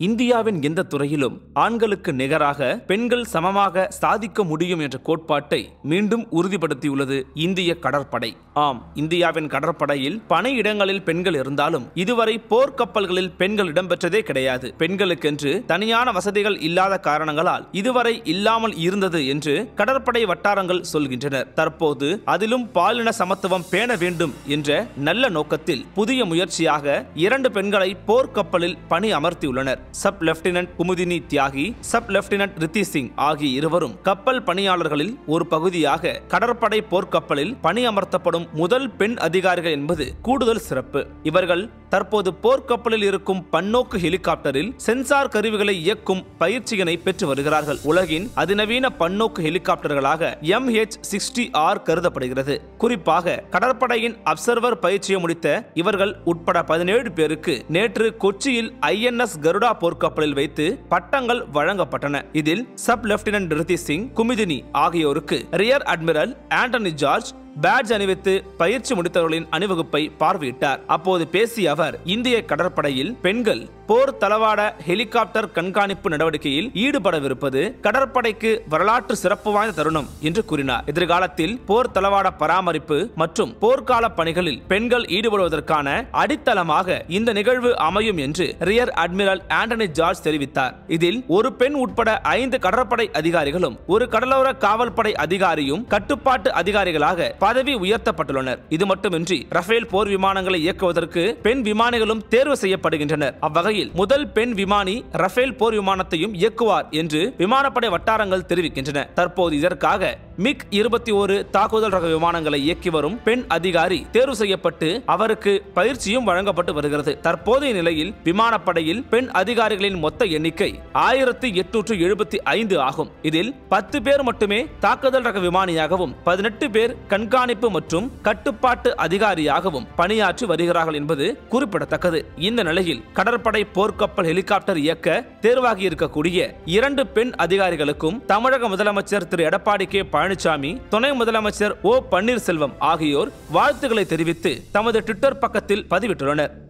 இந்தியாவின் எந்த துறையிலும் ஆண்களுக்கு நிகராக பெண்கள் சமமாக சாதிக்க முடியும் என்ற கோட்பாட்டை மீண்டும் உறுதிப்படுத்தியுள்ளது இந்திய கடற்படை ஆம் இந்தியாவின் கடற்படையில் பணியிடங்களில் பெண்கள் இருந்தாலும் இதுவரை போர்க்கப்பல்களில் பெண்கள் இடம்பெற்றதே கிடையாது பெண்களுக்கென்று தனியான வசதிகள் இல்லாத காரணங்களால் இதுவரை இல்லாமல் இருந்தது என்று கடற்படை வட்டாரங்கள் சொல்கின்றனர் தற்போது அதிலும் பாலின சமத்துவம் பேண வேண்டும் என்ற நல்ல நோக்கத்தில் புதிய முயற்சியாக இரண்டு பெண்களை போர்க்கப்பலில் பணி அமர்த்தியுள்ளனர் சப் லெப்டினன்ட் குமுதினி தியாகி சப் லெப்டினன்ட் ரித்தி சிங் ஆகிய இருவரும் கப்பல் பணியாளர்களில் ஒரு பகுதியாக கடற்படை போர்க்கப்பலில் பணியமர்த்தப்படும் முதல் பெண் அதிகாரிகள் என்பது கூடுதல் சிறப்பு இவர்கள் தற்போது போர்க்கப்பலில் இருக்கும் பன்னோக்கு ஹெலிகாப்டரில் சென்சார் கருவிகளை இயக்கும் பயிற்சியினை பெற்று வருகிறார்கள் உலகின் அதிநவீன பன்னோக்கு ஹெலிகாப்டர்களாக எம் ஹெச் சிக்ஸ்டி ஆர் கருதப்படுகிறது குறிப்பாக கடற்படையின் அப்சர்வர் பயிற்சியை முடித்த இவர்கள் உட்பட பதினேழு பேருக்கு நேற்று கொச்சியில் ஐஎன்எஸ் கருடா போர்க்கப்பலில் வைத்து பட்டங்கள் வழங்கப்பட்டன இதில் சப் லெப்டினன்ட் ரித்தி சிங் குமிதினி ஆகியோருக்கு rear admiral Antony George badge அணிவித்து பயிற்சி முடித்தவர்களின் அணிவகுப்பை பார்வையிட்டார் அப்போது பேசிய அவர் இந்திய கடற்படையில் பெண்கள் போர் தளவாட ஹெலிகாப்டர் கண்காணிப்பு நடவடிக்கையில் ஈடுபடவிருப்பது கடற்படைக்கு வரலாற்று சிறப்பு வாய்ந்த தருணம் என்று கூறினார் எதிர்காலத்தில் போர் தளவாட பராமரிப்பு மற்றும் போர்க்கால பணிகளில் பெண்கள் ஈடுபடுவதற்கான அடித்தளமாக இந்த நிகழ்வு அமையும் என்று ரியர் அட்மிரல் ஆண்டனி ஜார்ஜ் தெரிவித்தார் இதில் ஒரு பெண் உட்பட ஐந்து கடற்படை அதிகாரிகளும் ஒரு கடலோர காவல்படை அதிகாரியும் கட்டுப்பாட்டு அதிகாரிகளாக பதவி உயர்த்தப்பட்டுள்ளனர் இது மட்டுமின்றி ரஃபேல் போர் விமானங்களை இயக்குவதற்கு பெண் விமானிகளும் தேர்வு செய்யப்படுகின்றனர் அவ்வகையில் முதல் பெண் விமானி ரஃபேல் போர் விமானத்தையும் இயக்குவார் என்று விமானப்படை வட்டாரங்கள் தெரிவிக்கின்றன தற்போது இதற்காக மிக் இருபத்தி ஒரு தாக்குதல் ரக விமானங்களை இயக்கி வரும் பெண் அதிகாரி தேர்வு செய்யப்பட்டு அவருக்கு பயிற்சியும் வழங்கப்பட்டு வருகிறது தற்போதைய நிலையில் விமானப்படையில் பெண் அதிகாரிகளின் மொத்த எண்ணிக்கை ஆயிரத்தி எட்நூற்று எழுபத்தி ஐந்து ஆகும் இதில் பத்து பேர் மட்டுமே தாக்குதல் ரக விமானியாகவும் பதினெட்டு பேர் கண்காணிப்பு மற்றும் கட்டுப்பாட்டு அதிகாரியாகவும் பணியாற்றி வருகிறார்கள் என்பது குறிப்பிடத்தக்கது இந்த நிலையில் கடற்படை போர்க்கப்பல் ஹெலிகாப்டர் இயக்க தேர்வாகி இருக்கக்கூடிய இரண்டு பெண் அதிகாரிகளுக்கும் தமிழக முதலமைச்சர் திரு எடப்பாடி கே பழனிசாமி துணை முதலமைச்சர் ஓ பன்னீர்செல்வம் ஆகியோர் வாழ்த்துக்களை தெரிவித்து தமது ட்விட்டர் பக்கத்தில் பதிவிட்டுள்ளனர்